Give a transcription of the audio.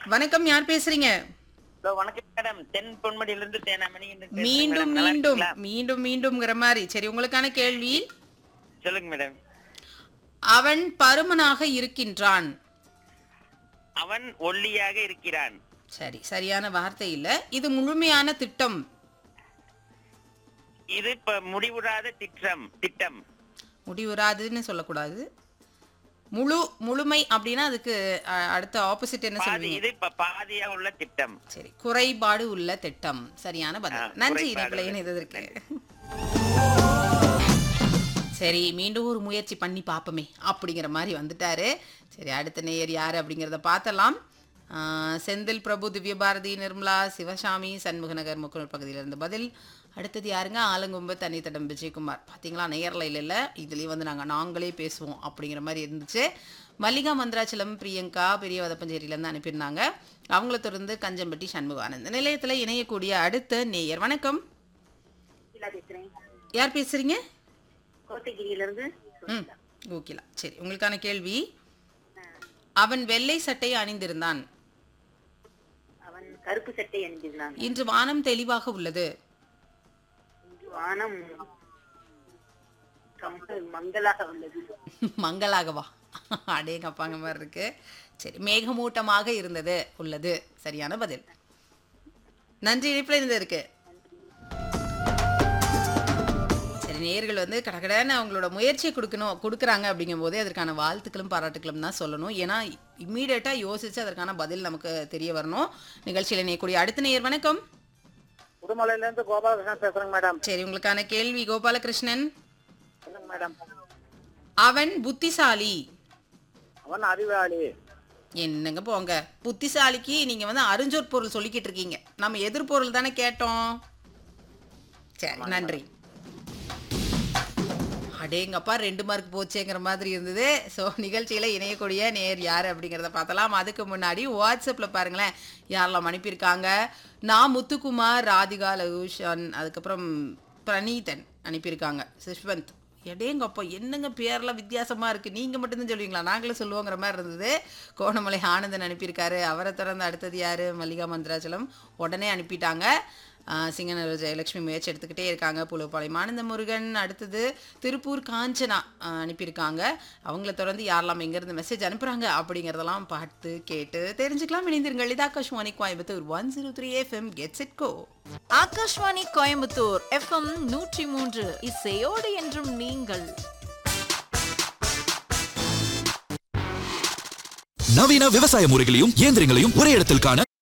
வணக்கம் யார் பேசுறீங்க ஹலோ வணக்கம் மேடம் தென் பொன்மடியிலிருந்து தேனாமணி என்று பேசுறேன் மீண்டும் மேடம். நல்லா மீண்டும் இருக்கீங்களா? மீண்டும் மீண்டும்ங்கிற மாதிரி சரி உங்களுக்கான கேள்வி சொல்லுங்க மேடம் அவன் பருமனாக இருக்கின்றான் அவன் ஒல்லியாக இருக்கிறான் சரி சரியான வார்த்தை இல்ல இது முழுமையான திட்டம் இது இப்ப முடிவுறாத திட்டம் திட்டம் முடிவுறாதுன்னு சொல்லக்கூடாது முழு முழுமை அப்படின்னா அதுக்கு அ- அடுத்த ஆப்போசிட் என்ன பாதி சொல்லுவீங்க இது இப்ப பாதியா உள்ள திட்டம் சரி குறைபாடு உள்ள திட்டம் சரியான பதில் ஆ, நன்றி குறைபாடு இணைப்பில் உள்ள இணைந்ததற்கு சரி மீண்டும் ஒரு முயற்சி பண்ணி பார்ப்போமே அப்படிங்கிற மாதிரி வந்துட்டாரு சரி அடுத்த நேயர் யார் அப்படிங்கிறத பார்த்தலாம் ஆ, செந்தில் பிரபு திவ்யபாரதி நிர்மலா சிவசாமி சண்முகநகர் முக்குனர் பகுதியில் இருந்த பதில் அடுத்தது யாருங்க ஆலங்கொம்பு தனித்தடம் விஜயகுமார் பார்த்தீங்களா நேரில் இல்லை இதுலேயும் வந்து நாங்கள் நாங்களே பேசுவோம் அப்படிங்கிற மாதிரி இருந்துச்சு மல்லிகா மந்திராச்சலம் பிரியங்கா பெரிய வதப்பஞ்சேரியிலேருந்து அனுப்பியிருந்தாங்க அவங்கள தொடர்ந்து கஞ்சம்பட்டி சண்முகானந்த் நிலையத்தில் இணையக்கூடிய அடுத்த நேயர் வணக்கம் கோகிலா பேசுறேன் யார் பேசுறீங்க கோத்தகிரியில இருந்து ம் கோகிலா சரி உங்களுக்கான கேள்வி அவன் வெள்ளை சட்டை அணிந்திருந்தான் அவன் கருப்பு சட்டை அணிந்திருந்தான் இன்று வானம் தெளிவாக உள்ளது இன்று வானம் ரொம்ப மங்கலாக உள்ளது மங்களாகவா அடேங்கப்பாங்க மாதிரி இருக்கு சரி மேகமூட்டமாக இருந்தது உள்ளது சரியான பதில் நன்றி இணைப்பில் இருந்திருக்கு சரி நேர்கள் வந்து கடகடன்னு அவங்களோட முயற்சியை கொடுக்கணும் கொடுக்குறாங்க அப்படிங்கும் போதே அதற்கான வாழ்த்துக்களும் பாராட்டுக்களும் தான் சொல்லணும் ஏன்னா இம்மீடியட்டாக யோசிச்சு அதற்கான பதில் நமக்கு தெரிய வரணும் நிகழ்ச்சியில் இணையக்கூடிய அடுத்த நேயர் வணக்கம் உடுமலையில இருந்து கோபாலகிருஷ்ணன் பேசுறேங்க மேடம் சரி உங்களுக்கான கேள்வி கோபாலகிருஷ்ணன் சொல்லுங்க மேடம் அவன் புத்திசாலி அவன் அறிவாளி என்னங்க போங்க புத்திசாலிக்கு நீங்க வந்து அறிஞ்சொற் பொருள் சொல்லிக்கிட்டு இருக்கீங்க நம்ம எதிர்பொருள் தானே கேட்டோம் சரி நன்றி அடேங்கப்பா ரெண்டு மார்க் போச்சேங்கிற மாதிரி இருந்தது ஸோ நிகழ்ச்சியில் இணையக்கூடிய நேர் யார் அப்படிங்கிறத பார்த்தலாம் அதுக்கு முன்னாடி வாட்ஸ்அப்பில் பாருங்களேன் யாரெல்லாம் அனுப்பியிருக்காங்க நான் முத்துக்குமார் ராதிகா லகுஷன் அதுக்கப்புறம் பிரணீதன் அனுப்பியிருக்காங்க சிஷ்வந்த் எடேங்கப்பா என்னங்க பேர்லாம் வித்தியாசமாக இருக்குது நீங்கள் மட்டும்தான் சொல்லுவீங்களா நாங்களும் சொல்லுவோங்கிற மாதிரி இருந்தது கோணமலை ஆனந்தன் அனுப்பியிருக்காரு அவரை தொடர்ந்து அடுத்தது யார் மல்லிகா மந்திராச்சலம் உடனே அனுப்பிட்டாங்க ஆஹ் சிங்கநல்லூர் ஜெயலட்சுமி முயற்சி எடுத்துக்கிட்டே இருக்காங்க புலுப்பாளையம் ஆனந்த முருகன் அடுத்தது திருப்பூர் காஞ்சனா ஆஹ் அனுப்பியிருக்காங்க அவங்கள தொடர்ந்து யாரெல்லாம் எங்கேருந்து மெசேஜ் அனுப்புகிறாங்க அப்படிங்கிறதெல்லாம் பார்த்து கேட்டு தெரிஞ்சுக்கலாம் இணைந்திருங்கள் இது Akashvani Coimbatore one zero three FM gets it go Akashvani Coimbatore FM நூற்றி மூன்று இசையோடு என்றும் நீங்கள் நவீன விவசாய முறைகளையும் இயந்திரங்களையும் ஒரே இடத்தில் காண